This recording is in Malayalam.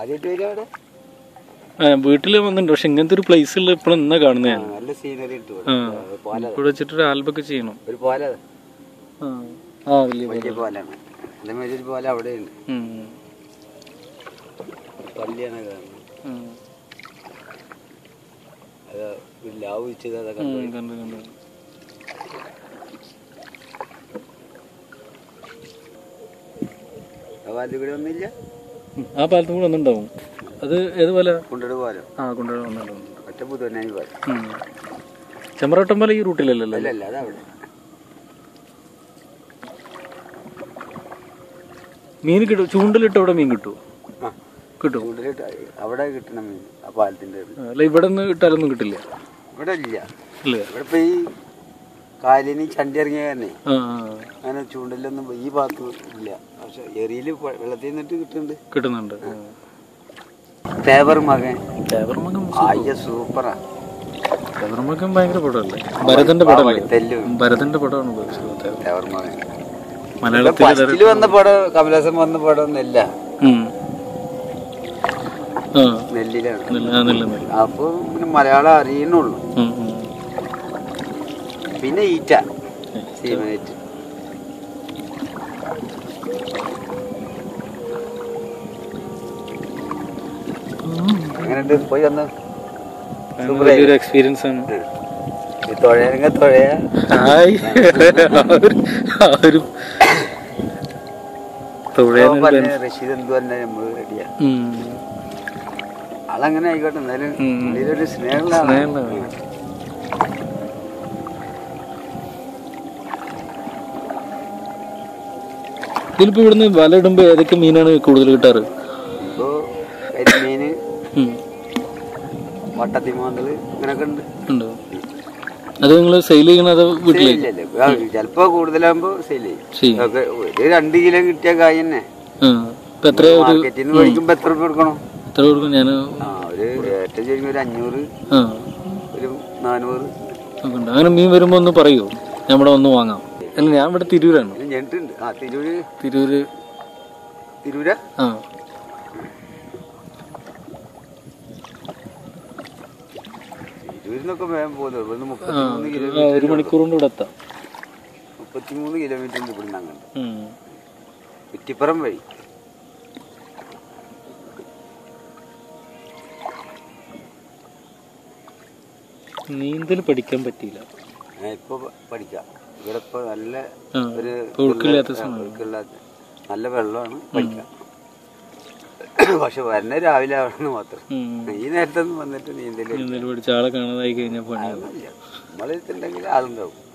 ആദ്യമായിട്ട് വരിക അവിടെ ആ വീട്ടിൽ വന്നിട്ടുണ്ട് പക്ഷെ ഇങ്ങനത്തെ ഒരു പ്ലേസിൽ ഇപ്പോഴും എന്നാ കാണുന്നത് ഞാൻ നല്ല സീനറി ഇട്ടു ആ പോല ഇവിടെ വെച്ചിട്ടൊരു ആൽബൊക്കെ ചെയ്യണം ഒരു പോല ആ ആ വലിയ പോലെ. വലിയ പോലാണ് അതേമാതിരി ഒരു പോല അവിടെ ഉണ്ട് ഉം. പള്ളിയാണ് കാണുന്നത് ഉം. അത് ഒരു ലാവ് വെച്ചത് അതൊക്കെ ഉം, കണ്ടു കണ്ടു ആ പാലത്തിൽ കൂടെ ഒന്നുമില്ല ഉം. ആ പാലത്തും കൂടെ ഒന്നുണ്ടാവും അത് ഏത് പോലെ കൊണ്ടൊരു പോലം ആ കൊണ്ടുവരാൻ വന്നിട്ടുണ്ട് ഒറ്റ പുതുവന്നായി പോലം ഉം. ചെമ്മറോട്ടം പോലെ ഈ റൂട്ടിലല്ലല്ലോ അല്ല അല്ല അതവിടെ മീൻ കിട്ടും ചൂണ്ടലിട്ട് അവിടെ മീൻ കിട്ടുമോ ആ കിട്ടും ചൂണ്ടിലിട്ട് അവിടെ കിട്ടണം മീൻ ആ പാലത്തിൻ്റെ അടുത്ത്. അല്ല ഇവിടെ നിന്ന് ഇട്ടാലൊന്നും കിട്ടില്ല ഇവിടെ ഇല്ല അല്ലേ ഇവിടെ ഇപ്പൊ ഈ കാലിന് ചണ്ടി ഇറങ്ങിയ തന്നെ ആ ആ. അങ്ങനെ ചൂണ്ടലൊന്നും ഈ ഭാഗത്ത് ഇല്ല പക്ഷെ എറിയില് പ- വെള്ളത്തിൽ നിന്നിട്ട് കിട്ടുന്നുണ്ട് കിട്ടുന്നുണ്ട് തേവർ മകൻ തേവർമകം അയ്യ സൂപ്പറാ തേവർമകം ഭയങ്കര പടമല്ലേ ഭരതന്റെ പടമല്ലേ തെല്ലു ഭരതന്റെ പടമാണ് ഉപയോഗിച്ചത് തേവർ. തേവർ മകൻ മലയാളത്തിൽ ഫസ്റ്റില് വന്ന പടം കമലഹാസൻ വന്ന പടം നെല്ല ഉം. ആ നെല്ലിലാണ് നെല്ല് ആ നെല്ല് നെല്ല് അപ്പൊ പിന്നെ മലയാളം അറിയണുള്ളൂ ഉം, ഉം. പിന്നെ ഈറ്റ സീമനേറ്റ് എങ്ങനെയുണ്ട് പോയി വന്ന് ഭയങ്കര വലിയൊരു എക്സ്പീരിയൻസ് ആണ് ഈ തുഴയങ്ങ തുഴയ ഹായ് ആ ഒരു- ആ ഒരു തുഴയാനൊരു പറഞ്ഞ ബെൻസ്. റഷീദ് എന്ത് പറഞ്ഞ നമ്മള് റെഡിയാ ഉം. ആളങ്ങനെ ആയിക്കോട്ടെ എന്നാലും ഉം. ഇതിലൊരു സ്നേഹമുള്ള ആളാ. സ്നേഹമുള്ള ആളാ. ഇതിലിപ്പോ ഇവിടുന്ന് വല ഇടുമ്പോ ഏതൊക്കെ മീനാണ് കൂടുതൽ കിട്ടാറ് ഇപ്പൊ കരിമീന് ഉം. വട്ടത്തിമാന്തള് ഇങ്ങനൊക്കെ ഉണ്ട് ഉണ്ടോ അത് നിങ്ങൾ സെയിൽ ചെയ്യണത് വീട്ടിലേക്ക് ഇല്ലല്ലേ ആ, ചിലപ്പോ കൂടുതലാകുമ്പോ സെയിൽ ചെയ്യും ചെയ്യും ഒക്കെ ഒരു രണ്ട് കിലോ കിട്ടിയ കായ് തന്നെ ആ ഇപ്പൊ എത്ര ഒരു മാർക്കറ്റിൽ നിന്ന് മേടിക്കുമ്പോ എത്ര രൂപ കൊടുക്കണം എത്ര കൊടുക്കും ഞാൻ ആ ഒരു ഏറ്റവും ചെയ്യുമ്പോ ഒരു അഞ്ഞൂറ് ആ ഒരു നാനൂറ് ഒക്കെ ഉണ്ട്. അങ്ങനെ മീൻ വരുമ്പോ ഒന്ന് പറയൂ നമ്മുടെ ഒന്ന് വാങ്ങാം അല്ല ഞാൻ ഇവിടെ തിരൂരാണ് ഇത് ഞെട്ടുണ്ട് ആ തിരൂര് തിരൂര് തിരൂര ആ തിരൂരിന്നൊക്കെ വേഗം പോകുന്നത് ഇവിടുന്ന് ആ മുപ്പത്തിമൂന്ന് ഒരു- കിലോമീറ്റർ ആ, ഒരു മണിക്കൂർ കൊണ്ട് ഇവിടെ എത്താം മുപ്പത്തിമൂന്ന് കിലോമീറ്റർ ഉണ്ട് ഇവിടുന്ന് അങ്ങനെ ഉം. കുറ്റിപ്പുറം വഴി നീന്തൽ പഠിക്കാൻ പറ്റിയില്ല ഞാൻ ഇപ്പൊ പ- പഠിക്കാം ഇവിടെ ഇപ്പൊ നല്ല ആ, ഒരു ഇപ്പൊ ഒഴുക്കില്ലാത്ത ആ, സമയം ഒഴുക്കില്ലാത്ത നല്ല വെള്ളമാണ് പഠിക്കാം പക്ഷെ വരുന്ന രാവിലെ ആവണമെന്ന് മാത്രം ഉം. ഈ നേരത്തൊന്നും വന്നിട്ട് നീന്തല് നീന്തൽ പഠിച്ച ആളെ കാണാതായി കഴിഞ്ഞാൽ പണിയാവും നമ്മളെടുത്തുണ്ടെങ്കിൽ ആളുണ്ടാവും